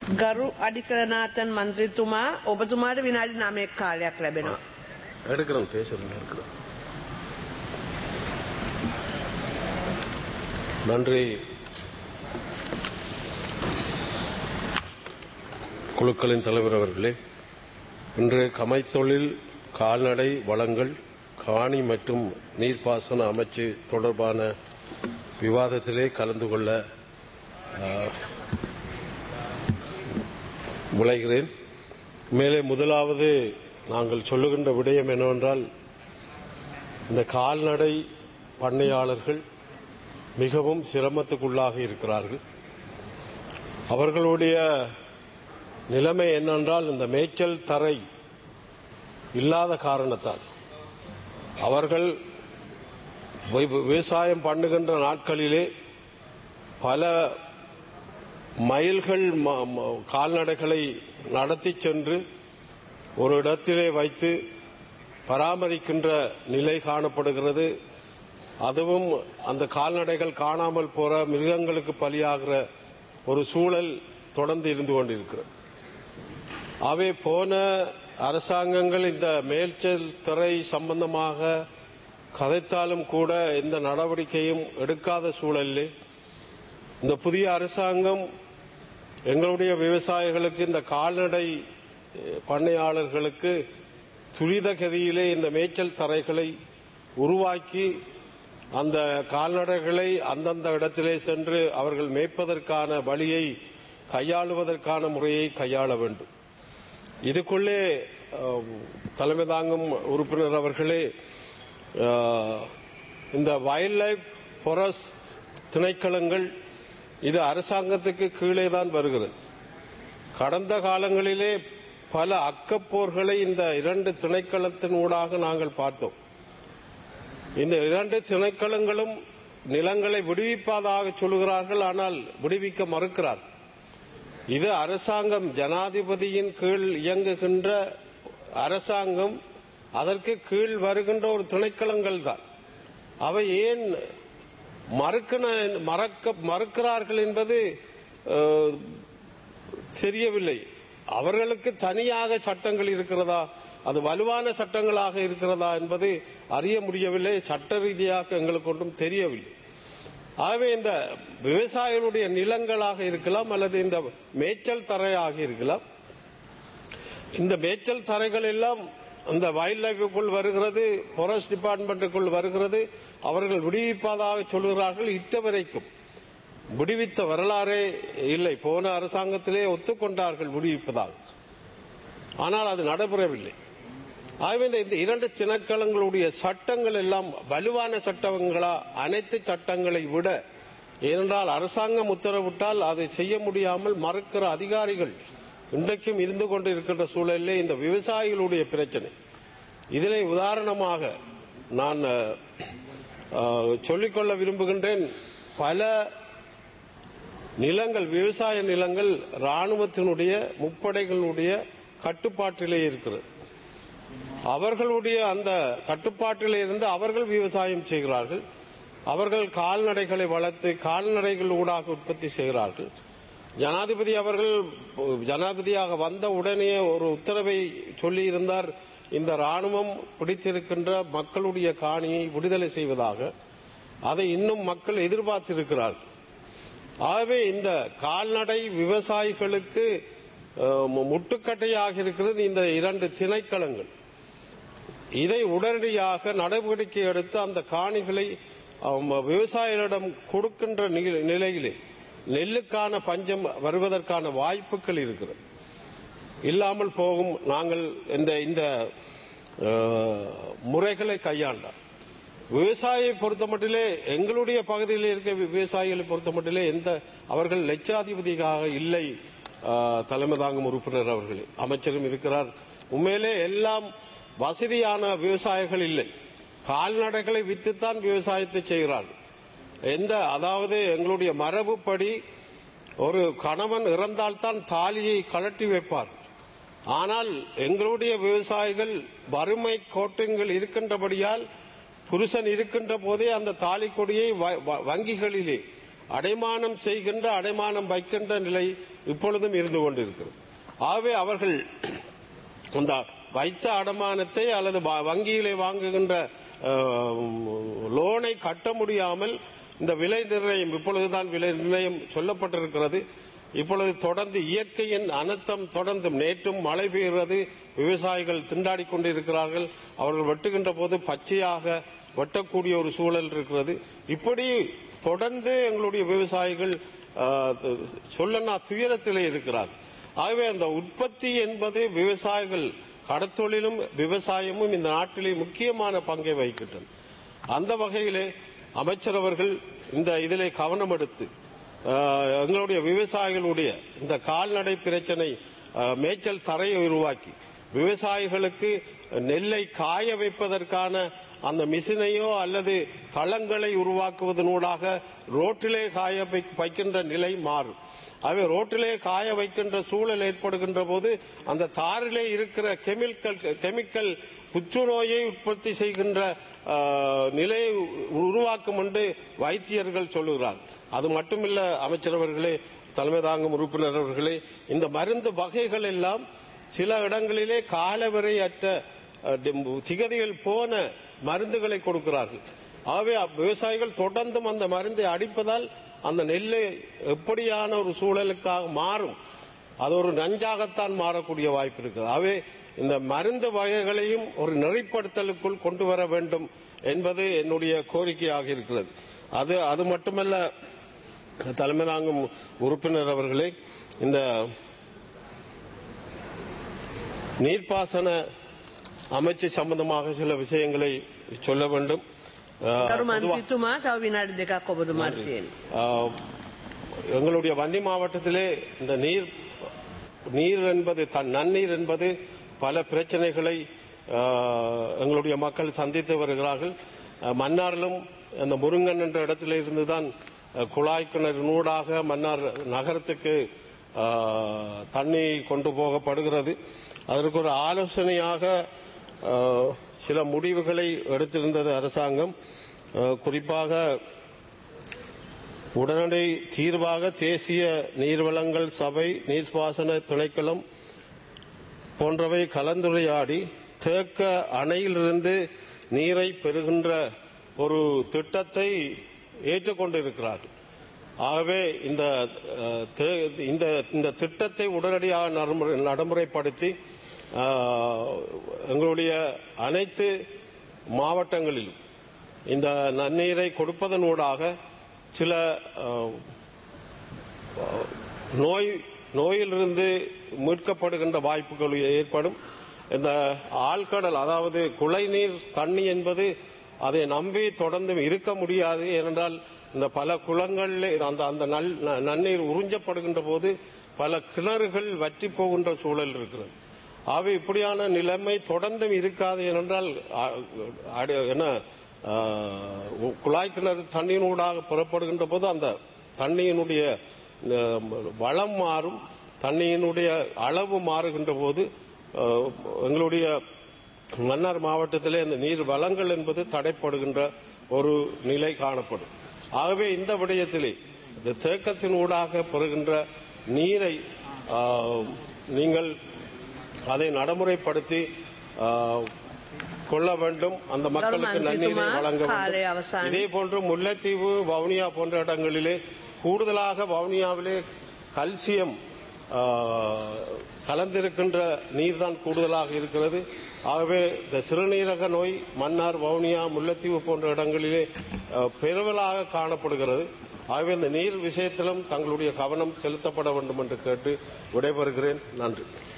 ගරු අධිකරනාතන් මන්ත්‍රීතුමා ඔබතුමාට විනාඩි නමයක් කාලයක් ලැබෙනවා. எடுக்கிறோம் பேசுறேன் எடுக்கிறோம் நன்றி குழுக்களின் தலைவர் அவர்களே இன்று கமைத்தொழில் கால்நடை வளங்கள் காணி மற்றும் நீர்ப்பாசன அமைச்சு தொடர்பான விவாதத்திலே கலந்து கொள்ள ஆ, விளைகிறேன் மேலே முதலாவது நாங்கள் சொல்லுகின்ற விடயம் என்னவென்றால் இந்த கால்நடை பண்ணையாளர்கள் மிகவும் சிரமத்துக்குள்ளாக இருக்கிறார்கள் அவர்களுடைய நிலைமை என்னென்றால் இந்த மேய்ச்சல் தரை இல்லாத காரணத்தால் அவர்கள் வி- விவசாயம் பண்ணுகின்ற நாட்களிலே பல மைல்கள் ம- ம- கால்நடைகளை நடத்தி சென்று ஒரு இடத்திலே வைத்து பராமரிக்கின்ற நிலை காணப்படுகிறது அதுவும் அந்த கால்நடைகள் காணாமல் போற மிருகங்களுக்கு பலியாகிற ஒரு சூழல் தொடர்ந்து இருந்து கொண்டிருக்கிறது அவை போன அரசாங்கங்கள் இந்த மேல்ச்சல் துறை சம்பந்தமாக கதைத்தாலும் கூட எந்த நடவடிக்கையும் எடுக்காத சூழலிலே இந்த புதிய அரசாங்கம் எங்களுடைய விவசாயிகளுக்கு இந்த கால்நடை அஹ், பண்ணையாளர்களுக்கு துரித கதியிலே இந்த மேய்ச்சல் தரைகளை உருவாக்கி அந்த கால்நடைகளை அந்தந்த இடத்திலே சென்று அவர்கள் மேய்ப்பதற்கான வழியை கையாளுவதற்கான முறையை கையாள வேண்டும் இதுக்குள்ளே அஹ், தலைமை தாங்கும் உறுப்பினர் அவர்களே அஹ், இந்த வைல்ட் லைஃப் ஃபாரஸ்ட் திணைக்களங்கள் இது அரசாங்கத்துக்கு கீழே தான் வருகிறது கடந்த காலங்களிலே பல அக்கப்போர்களை இந்த இரண்டு திணைக்களத்தின் ஊடாக நாங்கள் பார்த்தோம் இந்த இரண்டு திணைக்களங்களும் நிலங்களை விடுவிப்பதாக சொல்லுகிறார்கள் ஆனால் விடுவிக்க மறுக்கிறார் இது அரசாங்கம் ஜனாதிபதியின் கீழ் இயங்குகின்ற அரசாங்கம் அதற்கு கீழ் வருகின்ற ஒரு திணைக்களங்கள் தான் அவை ஏன் மறுக்கின மறக்க மறுக்கிறார்கள் என்பது அஹ், தெரியவில்லை அவர்களுக்கு தனியாக சட்டங்கள் இருக்கிறதா அது வலுவான சட்டங்களாக இருக்கிறதா என்பது அறிய முடியவில்லை சட்ட ரீதியாக எங்களுக்கு ஒன்றும் தெரியவில்லை ஆகவே இந்த விவசாயிகளுடைய நிலங்களாக இருக்கலாம் அல்லது இந்த மேய்ச்சல் தரையாக இருக்கலாம் இந்த மேய்ச்சல் தரைகள் எல்லாம் அந்த வைல்ட் லைஃபுக்குள் வருகிறது ஃபாரஸ்ட் டிபார்ட்மெண்ட்டுக்குள் வருகிறது அவர்கள் விடுவிப்பதாக சொல்கிறார்கள் இட்ட வரைக்கும் விடுவித்த வரலாறே இல்லை போன அரசாங்கத்திலே ஒத்துக்கொண்டார்கள் விடுவிப்பதாக ஆனால் அது நடைபெறவில்லை ஆகவே இந்த- இந்த இரண்டு திணைக்களங்களுடைய சட்டங்கள் எல்லாம் வலுவான சட்டங்களா அனைத்து சட்டங்களை விட ஏனென்றால் அரசாங்கம் உத்தரவிட்டால் அதை செய்ய முடியாமல் மறுக்கிற அதிகாரிகள் இன்றைக்கும் இருந்து கொண்டிருக்கின்ற சூழலிலே இந்த விவசாயிகளுடைய பிரச்சனை இதிலே உதாரணமாக நான் அஹ், அஹ், சொல்லிக்கொள்ள விரும்புகின்றேன் பல நிலங்கள் விவசாய நிலங்கள் ராணுவத்தினுடைய முப்படைகளுடைய கட்டுப்பாட்டிலே இருக்கிறது அவர்களுடைய அந்த கட்டுப்பாட்டில் இருந்து அவர்கள் விவசாயம் செய்கிறார்கள் அவர்கள் கால்நடைகளை வளர்த்து கால்நடைகள் ஊடாக உற்பத்தி செய்கிறார்கள் ஜனாதிபதி அவர்கள் ஜனாதிபதியாக வந்த உடனே ஒரு உத்தரவை சொல்லியிருந்தார் இந்த ராணுவம் பிடித்திருக்கின்ற மக்களுடைய காணியை விடுதலை செய்வதாக அதை இன்னும் மக்கள் எதிர்பார்த்திருக்கிறார்கள் ஆகவே இந்த கால்நடை விவசாயிகளுக்கு அஹ், முட்டுக்கட்டையாக இருக்கிறது இந்த இரண்டு திணைக்களங்கள் இதை உடனடியாக நடவடிக்கை எடுத்து அந்த காணிகளை அம், விவசாயிகளிடம் கொடுக்கின்ற நி- நிலையிலே நெல்லுக்கான பஞ்சம் வருவதற்கான வாய்ப்புகள் இருக்கிறது இல்லாமல் போகும் நாங்கள் இந்த இந்த அஹ், முறைகளை கையாண்டார் விவசாயியை பொறுத்தமட்டிலே எங்களுடைய பகுதியில் இருக்க வி- விவசாயிகளை பொறுத்தமட்டிலே எந்த அவர்கள் லட்சாதிபதியாக இல்லை அஹ், தலைமை தாங்கும் உறுப்பினர் அவர்களே அமைச்சரும் இருக்கிறார் உண்மையிலே எல்லாம் வசதியான விவசாயிகள் இல்லை கால்நடைகளை வித்துத்தான் விவசாயத்தை செய்கிறார்கள் எந்த அதாவது எங்களுடைய மரபுப்படி ஒரு கணவன் இறந்தால்தான் தாலியை கழட்டி வைப்பார் ஆனால் எங்களுடைய விவசாயிகள் வறுமை கோட்டங்கள் இருக்கின்றபடியால் புருஷன் இருக்கின்ற போதே அந்த தாலி கொடியை வ- வ- வங்கிகளிலே அடைமானம் செய்கின்ற அடைமானம் வைக்கின்ற நிலை இப்பொழுதும் இருந்து கொண்டிருக்கிறது ஆகவே அவர்கள் அந்த வைத்த அடமானத்தை அல்லது வ- வங்கியிலே வாங்குகின்ற அஹ், லோனை கட்ட முடியாமல் இந்த விலை நிர்ணயம் இப்பொழுதுதான் விலை நிர்ணயம் சொல்லப்பட்டிருக்கிறது இப்பொழுது தொடர்ந்து இயற்கையின் அனர்த்தம் தொடர்ந்து நேற்றும் மழை பெய்கிறது விவசாயிகள் திண்டாடி கொண்டிருக்கிறார்கள் அவர்கள் வெட்டுகின்ற போது பச்சையாக வெட்டக்கூடிய ஒரு சூழல் இருக்கிறது இப்படி தொடர்ந்து எங்களுடைய விவசாயிகள் அஹ், சொல்லனா துயரத்திலே இருக்கிறார்கள் ஆகவே அந்த உற்பத்தி என்பது விவசாயிகள் கடத்தொழிலும் விவசாயமும் இந்த நாட்டிலே முக்கியமான பங்கை வகிக்கின்றன அந்த வகையிலே அமைச்சர் அவர்கள் இந்த இதிலே கவனம் எடுத்து ஆஹ், எங்களுடைய விவசாயிகளுடைய இந்த கால்நடை பிரச்சனை ஆஹ், மேய்ச்சல் தரையை உருவாக்கி விவசாயிகளுக்கு நெல்லை காய வைப்பதற்கான அந்த மிஷினையோ அல்லது தளங்களை உருவாக்குவதனூடாக ரோட்டிலே காய வை- வைக்கின்ற நிலை மாறும் அவை ரோட்டிலே காய வைக்கின்ற சூழல் ஏற்படுகின்ற போது அந்த தாரிலே இருக்கிற கெமிக்கல் கெமிக்கல் புற்றுநோயை உற்பத்தி செய்கின்ற ஆஹ், நிலையை உருவாக்கும் என்று வைத்தியர்கள் சொல்லுகிறார் அது மட்டுமில்ல அமைச்சர் அவர்களே தலைமை தாங்கும் உறுப்பினர் அவர்களே இந்த மருந்து வகைகள் எல்லாம் சில இடங்களிலே காலவரையற்ற அஹ், டி- திகதிகள் போன மருந்துகளை கொடுக்கிறார்கள் ஆகவே அப் விவசாயிகள் தொடர்ந்தும் அந்த மருந்தை அடிப்பதால் அந்த நெல்லை எப்படியான ஒரு சூழலுக்காக மாறும் அது ஒரு நஞ்சாகத்தான் மாறக்கூடிய வாய்ப்பு இருக்குது ஆகவே இந்த மருந்து வகைகளையும் ஒரு நெறிப்படுத்தலுக்குள் கொண்டு வர வேண்டும் என்பது என்னுடைய கோரிக்கையாக இருக்கிறது அது அது மட்டுமல்ல தலைமை தாங்கும் உறுப்பினர் அவர்களே இந்த நீர்ப்பாசன அமைச்சு சம்பந்தமாக சில விஷயங்களை சொல்ல வேண்டும் அஹ், කරු பொதுவா- මන්ත්‍රීතුමා තව විනාඩි දෙකක් ඔබතුමාට තියෙන. ஆஹ், எங்களுடைய வன்னி மாவட்டத்திலே இந்த நீர் நீர் என்பது தன் நன்னீர் என்பது பல பிரச்சனைகளை ஆஹ், எங்களுடைய மக்கள் சந்தித்து வருகிறார்கள் ஆஹ், மன்னாரிலும் அந்த முருங்கன் என்ற இடத்திலே இருந்துதான் ஆஹ், குழாய் கிணறினூடாக மன்னார் நகரத்துக்கு ஆஹ், தண்ணி கொண்டு போகப்படுகிறது அதற்கு ஒரு ஆலோசனையாக ஆஹ், சில முடிவுகளை எடுத்திருந்தது அரசாங்கம் ஆஹ், குறிப்பாக உடனடி தீர்வாக தேசிய நீர்வளங்கள் சபை நீர்ப்பாசன திணைக்களம் போன்றவை கலந்துரையாடி தேக்க அணையிலிருந்து நீரை பெறுகின்ற ஒரு திட்டத்தை ஏற்றுக்கொண்டிருக்கிறார்கள் ஆகவே இந்த அஹ், தே- இந்த இந்த திட்டத்தை உடனடியாக நடைமுறை- நடைமுறைப்படுத்தி அஹ், எங்களுடைய அனைத்து மாவட்டங்களிலும் இந்த நன்னீரை கொடுப்பதனூடாக சில அஹ், நோய் நோயிலிருந்து மீட்கப்படுகின்ற வாய்ப்புகள் ஏற்படும் இந்த ஆழ்கடல் அதாவது குளைநீர் தண்ணி என்பது அதை நம்பி தொடர்ந்து இருக்க முடியாது ஏனென்றால் இந்த பல குளங்களில் அந்த அந்த நல் ந- நன்னீர் உறிஞ்சப்படுகின்ற போது பல கிணறுகள் வற்றி போகின்ற சூழல் இருக்கிறது ஆகவே இப்படியான நிலைமை தொடர்ந்தும் இருக்காது ஏனென்றால் அ- அடு- என்ன ஆ, குழாய் கிணறு தண்ணியினூடாக புறப்படுகின்ற போது அந்த தண்ணியினுடைய அஹ், வளம் மாறும் தண்ணியினுடைய அளவு மாறுகின்ற போது அஹ், எங்களுடைய மன்னார் மாவட்டத்திலே அந்த நீர் வளங்கள் என்பது தடைப்படுகின்ற ஒரு நிலை காணப்படும் ஆகவே இந்த விடயத்திலே இந்த தேக்கத்தின் ஊடாக பெறுகின்ற நீரை ஆஹ், நீங்கள் அதை நடைமுறைப்படுத்தி ஆஹ், கொள்ள வேண்டும் அந்த மக்களுக்கு நன்னீரை மந்திரித்துமா, வழங்க காலை வேண்டும் அவசானம். இதே போன்று முல்லைத்தீவு வவுனியா போன்ற இடங்களிலே கூடுதலாக வவுனியாவிலே கல்சியம் ஆஹ், கலந்திருக்கின்ற நீர்தான் கூடுதலாக இருக்கிறது ஆகவே இந்த சிறுநீரக நோய் மன்னார் வவுனியா முல்லைத்தீவு போன்ற இடங்களிலே ஆஹ், பெருவலாக காணப்படுகிறது ஆகவே இந்த நீர் விஷயத்திலும் தங்களுடைய கவனம் செலுத்தப்பட வேண்டும் என்று கேட்டு விடைபெறுகிறேன் நன்றி